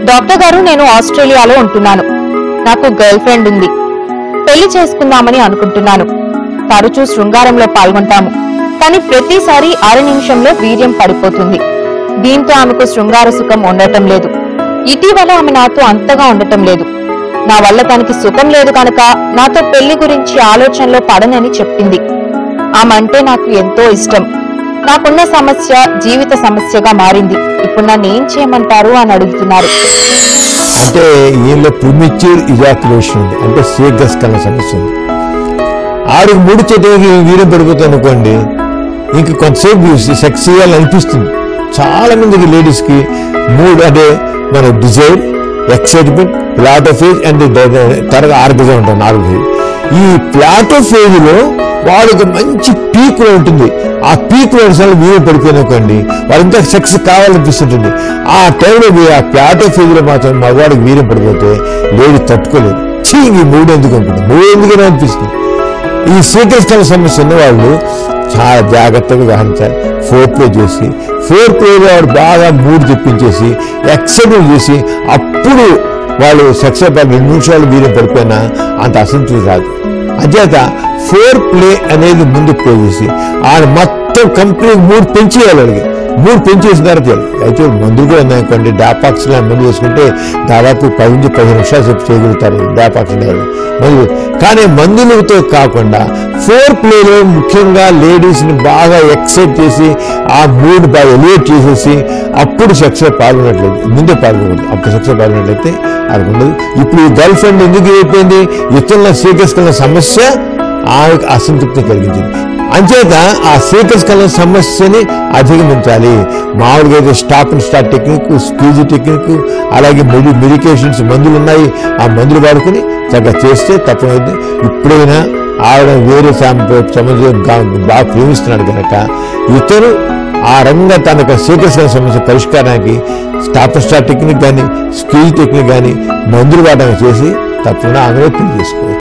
Doctor గారు నేను ఆస్ట్రేలియాలో ఉంటున్నాను నాకు గర్ల్ ఫ్రెండ్ ఉంది పెళ్లి చేసుకుందామని అనుకుంటున్నాను తరచూ శృంగారంలో పాల్గొంటాము కానీ ప్రతిసారి అర నిమిషంలో వీర్యం పడిపోతుంది దీంతో ఆమెకు శృంగార సుఖం ఉండటం లేదు ఇటీవల ఆమె నాతో అంతగా ఉండటం లేదు నా వల్ల తనకి సుఖం లేదు కనుక నాతో పెళ్లి గురించి ఆలోచనలో పడనని చెప్పింది ఆమె అంటే నాకు ఎంతో ఇష్టం నాకున్న సమస్య జీవిత సమస్యగా మారింది ఇప్పుడు నన్ను ఏం చేయమంటారు అని అడుగుతున్నారు అంటే ఈయనలో ప్రిమిచ్యూర్ ఇజాక్యులేషన్ ఉంది అంటే శీఘ్రస్కలన సమస్య ఉంది ఆడికి మూడు చెట్టుకి వీరం పడిపోతుంది అనుకోండి ఇంక కొంతసేపు సెక్స్ చేయాలని అనిపిస్తుంది చాలా మందికి లేడీస్కి మూడు అంటే మన డిజైర్ ఎక్సైట్మెంట్ ప్లాటోఫేజ్ అండ్ త్వరగా ఆర్గజం ఉంటుంది నాలుగు ఈ ప్లాటోఫేజ్లో వాళ్ళకి మంచి పీక్ లో ఉంటుంది ఆ పీక్ లో సార్లు వీరం పడిపోయిననుకోండి వాళ్ళు ఇంకా సెక్స్ కావాలనిపిస్తుంటుంది ఆ టైంలో మీ ఆ ప్లాటోఫేజ్ లో మాత్రం మగవాడికి వీరం పడిపోతే లేడీ తట్టుకోలేదు చీ ఈ మూడు ఎందుకు ఉంటుంది మూడు ఎందుకని అనిపిస్తుంది ఈ శ్రీకృష్ణ సమస్య ఉన్న వాళ్ళు చాలా జాగ్రత్తగా గ్రహించాలి ఫోర్ ప్లే చేసి ఫోర్ ప్లేలో వాడు బాగా మూడు తెప్పించేసి ఎక్సైట్మెంట్ చేసి అప్పుడు వాళ్ళు సెక్స్ అయిపోయి రెండు నిమిషాలు వీరం పడిపోయినా అంత అసంతృప్తి రాదు అచేత ఫోర్ ప్లే అనేది ముందు ప్లే చేసి ఆడ మొత్తం కంప్లీట్ మూడు పెంచేయాలి వాళ్ళకి మూడు పెంచేసిన తర్వాత చేయాలి. అయితే మందులు కూడా ఉన్నాయనుకోండి డాపాక్స్ లాంటి మందు వేసుకుంటే దాదాపు పది నుంచి పదిహేను నిమిషాలు సేపు చేయగలుగుతారు డాపాక్స్ మందులు కానీ మందులతో కాకుండా ఫోర్ ప్లేలో ముఖ్యంగా లేడీస్ని బాగా ఎక్సైట్ చేసి ఆ మూడ్ బాగా ఎలివేట్ చేసేసి అప్పుడు సెక్స్లో పాల్గొనట్లేదు ముందే పాల్గొనదు అప్పుడు సెక్స్లో పాల్గొనట్లయితే అది ఉండదు ఇప్పుడు ఈ గర్ల్ ఫ్రెండ్ ఎందుకు అయిపోయింది ఇతరుల స్వీకరిస్తున్న సమస్య ఆమెకు అసంతృప్తి కలిగించింది అంచేత ఆ స్వీకరించుకున్న సమస్యని అధిగమించాలి మామూలుగా అయితే stop and start technique squeeze technique అలాగే మెడి మెడికేషన్స్ మందులు ఉన్నాయి ఆ మందులు వాడుకుని చక్కగా చేస్తే తప్పలేదు ఇప్పుడైనా ఆవిడ వేరే సంబంధం బాగా ప్రేమిస్తున్నాడు కనుక ఇతరు ఆ రంగంగా తనకు స్వీకరించిన సమస్య పరిష్కారానికి స్టాప్ అండ్ స్టార్ట్ టెక్నిక్ కానీ స్క్వీజ్ టెక్నిక్ కానీ మందులు వాడడం చేసి తప్పకుండా ఆమె పెళ్లి చేసుకోవచ్చు